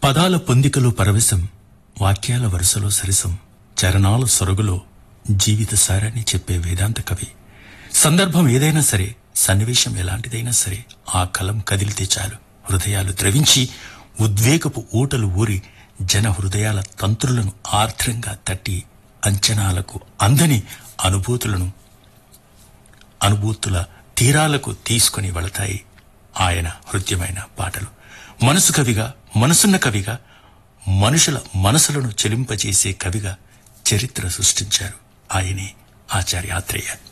పదాల పొందికలో పరవశం వాక్యాల వరుసలో సరిసం చరణాల సొరుగులో జీవిత సారాన్ని చెప్పే వేదాంత కవి సందర్భం ఏదైనా సరే సన్నివేశం ఎలాంటిదైనా సరే ఆ కలం కదిలితే చాలు హృదయాలు ద్రవించి ఉద్వేగపు ఊటలు ఊరి జన హృదయాల తంత్రులను ఆర్ద్రంగా తట్టి అంచనాలకు అందని అనుభూతులను అనుభూతుల తీరాలకు తీసుకుని వెళతాయి ఆయన హృద్యమైన పాటలు మనసు కవిగా మనసున్న కవిగా మనుషుల మనసులను చెలింపజేసే కవిగా చరిత్ర సృష్టించారు ఆయనే ఆచార్య ఆత్రేయ